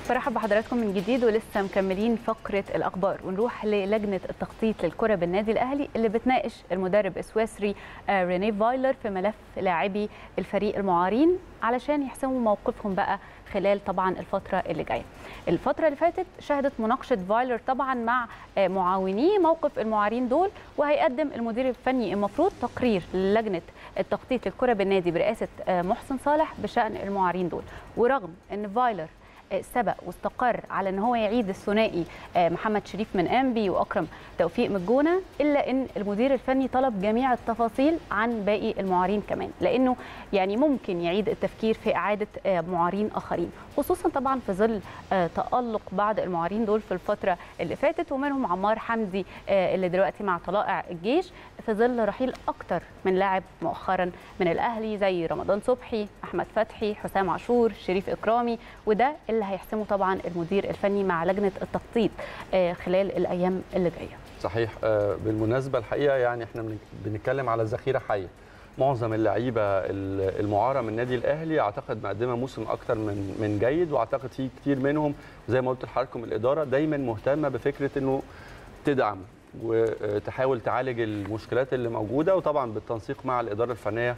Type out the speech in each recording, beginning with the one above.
برحب بحضراتكم من جديد ولسه مكملين فقره الاخبار ونروح للجنه التخطيط للكره بالنادي الاهلي اللي بتناقش المدرب السويسري ريني فايلر في ملف لاعبي الفريق المعارين علشان يحسموا موقفهم بقى خلال طبعا الفتره اللي جايه. الفتره اللي فاتت شهدت مناقشه فايلر طبعا مع معاونيه موقف المعارين دول وهيقدم المدير الفني المفروض تقرير للجنه التخطيط للكره بالنادي برئاسه محسن صالح بشان المعارين دول ورغم ان فايلر سبق واستقر على ان هو يعيد الثنائي محمد شريف من انبي واكرم توفيق من الجونه الا ان المدير الفني طلب جميع التفاصيل عن باقي المعارين كمان لانه يعني ممكن يعيد التفكير في اعاده معارين اخرين خصوصا طبعا في ظل تالق بعض المعارين دول في الفتره اللي فاتت ومنهم عمار حمدي اللي دلوقتي مع طلائع الجيش في ظل رحيل اكتر من لاعب مؤخرا من الاهلي زي رمضان صبحي احمد فتحي حسام عاشور شريف اكرامي وده اللي هيحسمه طبعا المدير الفني مع لجنه التخطيط خلال الايام اللي جايه صحيح بالمناسبه الحقيقه يعني احنا بنتكلم على ذخيره حيه معظم اللعيبه المعاره من النادي الاهلي اعتقد مقدمه موسم اكتر من من جيد واعتقد في كتير منهم زي ما قلت لحضراتكم الاداره دايما مهتمه بفكره انه تدعم وتحاول تعالج المشكلات اللي موجوده وطبعا بالتنسيق مع الاداره الفنيه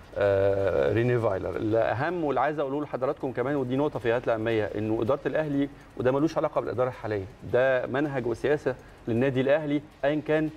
ريني فايلر الاهم واللي عايز اقوله لحضراتكم كمان ودي نقطه في غايه الاهميه انه اداره الاهلي وده ملوش علاقه بالاداره الحاليه ده منهج وسياسه للنادي الاهلي ايا كان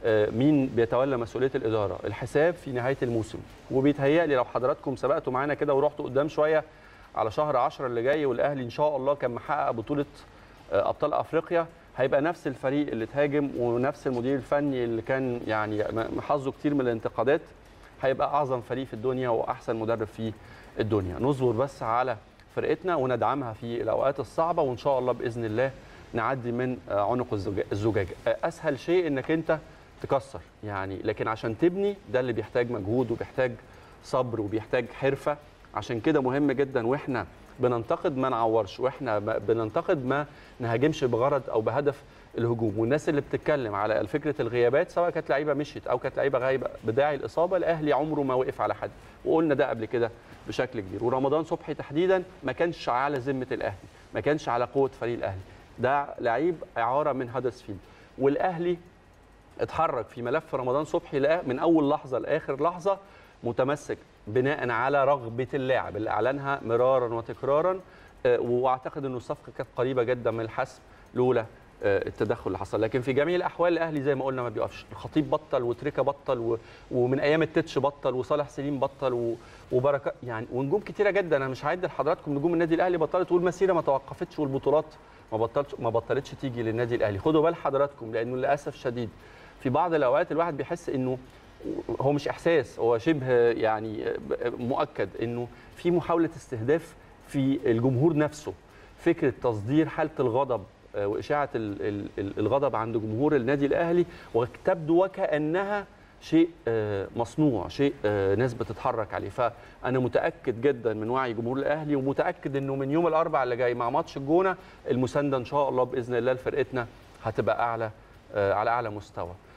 مين بيتولى مسؤوليه الاداره الحساب في نهايه الموسم وبيتهيألي لو حضراتكم سبقتوا معانا كده ورحتوا قدام شويه على شهر 10 اللي جاي والاهلي ان شاء الله كان محقق بطوله ابطال افريقيا هيبقى نفس الفريق اللي تهاجم ونفس المدير الفني اللي كان يعني حظه كتير من الانتقادات هيبقى اعظم فريق في الدنيا واحسن مدرب في الدنيا نصبر بس على فرقتنا وندعمها في الاوقات الصعبه وان شاء الله باذن الله نعدي من عنق الزجاج اسهل شيء انك انت تكسر يعني لكن عشان تبني ده اللي بيحتاج مجهود وبيحتاج صبر وبيحتاج حرفه عشان كده مهم جدا واحنا بننتقد ما نعورش واحنا بننتقد ما نهاجمش بغرض او بهدف الهجوم والناس اللي بتتكلم على فكره الغيابات سواء كانت لعيبه مشيت او كانت لعيبه غايبه بداعي الاصابه الاهلي عمره ما وقف على حد وقلنا ده قبل كده بشكل كبير ورمضان صبحي تحديدا ما كانش على ذمه الاهلي ما كانش على قوه فريق الاهلي ده لعيب اعاره من هدرسفيلد والاهلي اتحرك في ملف رمضان صبحي من اول لحظه لاخر لحظه متمسك بناء على رغبه اللاعب اللي اعلنها مرارا وتكرارا واعتقد انه الصفقه كانت قريبه جدا من الحسم لولا التدخل اللي حصل لكن في جميع الاحوال الاهلي زي ما قلنا ما بيقفش الخطيب بطل وتريكا بطل و... ومن ايام التتش بطل وصالح سليم بطل و... وبركه يعني ونجوم كتيره جدا انا مش هعد لحضراتكم نجوم النادي الاهلي بطلت والمسيره ما توقفتش والبطولات ما بطلتش ما بطلتش تيجي للنادي الاهلي خدوا بال حضراتكم لانه للاسف شديد في بعض الاوقات الواحد بيحس انه هو مش احساس هو شبه يعني مؤكد انه في محاوله استهداف في الجمهور نفسه فكره تصدير حاله الغضب واشاعه الغضب عند جمهور النادي الاهلي وتبدو وكانها شيء مصنوع شيء ناس بتتحرك عليه فانا متاكد جدا من وعي جمهور الاهلي ومتاكد انه من يوم الاربعاء اللي جاي مع ماتش الجونه المسانده ان شاء الله باذن الله لفرقتنا هتبقى اعلى على اعلى مستوى